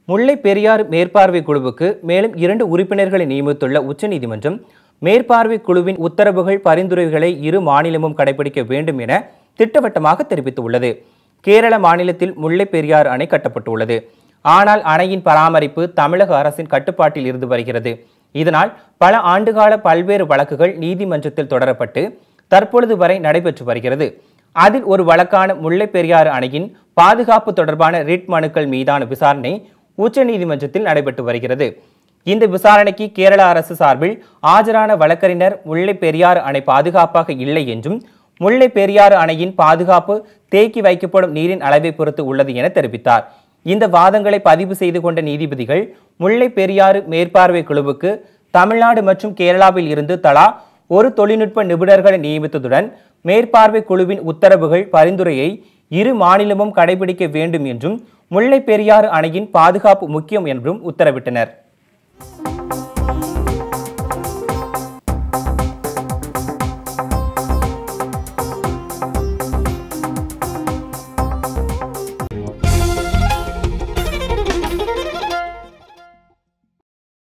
முல்லை பெரியாறு மேற்பார்வை குழுவுக்கு மேலும் இரண்டு உறுப்பினர்களை நியமித்துள்ள உச்சநீதிமன்றம் மேற்பார்வை குழுவின் உத்தரவுகள் பரிந்துரைகளை இரு மாநிலமும் கடைபிடிக்க வேண்டும் என திட்டவட்டமாக தெரிவித்துள்ளது கேரள மாநிலத்தில் முல்லை பெரியாறு அணை கட்டப்பட்டுள்ளது ஆனால் அணையின் பராமரிப்பு தமிழக அரசின் கட்டுப்பாட்டில் இருந்து வருகிறது இதனால் பல ஆண்டுகால பல்வேறு வழக்குகள் நீதிமன்றத்தில் தொடரப்பட்டு தற்பொழுது வரை நடைபெற்று வருகிறது அதில் ஒரு வழக்கான முல்லை பெரியாறு அணையின் பாதுகாப்பு தொடர்பான ரிட் மனுக்கள் மீதான விசாரணை உச்சநீதிமன்றத்தில் நடைபெற்று வருகிறது இந்த விசாரணைக்கு கேரள அரசு சார்பில் ஆஜரான வழக்கறிஞர் முல்லை பெரியாறு அணை பாதுகாப்பாக இல்லை என்றும் முல்லை பெரியாறு அணையின் பாதுகாப்பு தேக்கி வைக்கப்படும் நீரின் அளவை பொறுத்து உள்ளது என தெரிவித்தார் இந்த வாதங்களை பதிவு செய்து கொண்ட நீதிபதிகள் முல்லை பெரியாறு மேற்பார்வை குழுவுக்கு தமிழ்நாடு மற்றும் கேரளாவில் இருந்து தலா ஒரு தொழில்நுட்ப நிபுணர்களை நியமித்ததுடன் மேற்பார்வை குழுவின் உத்தரவுகள் பரிந்துரையை இரு மாநிலமும் கடைபிடிக்க வேண்டும் என்றும் முல்லை பெரியாறு அணையின் பாதுகாப்பு முக்கியம் என்றும் உத்தரவிட்டனர்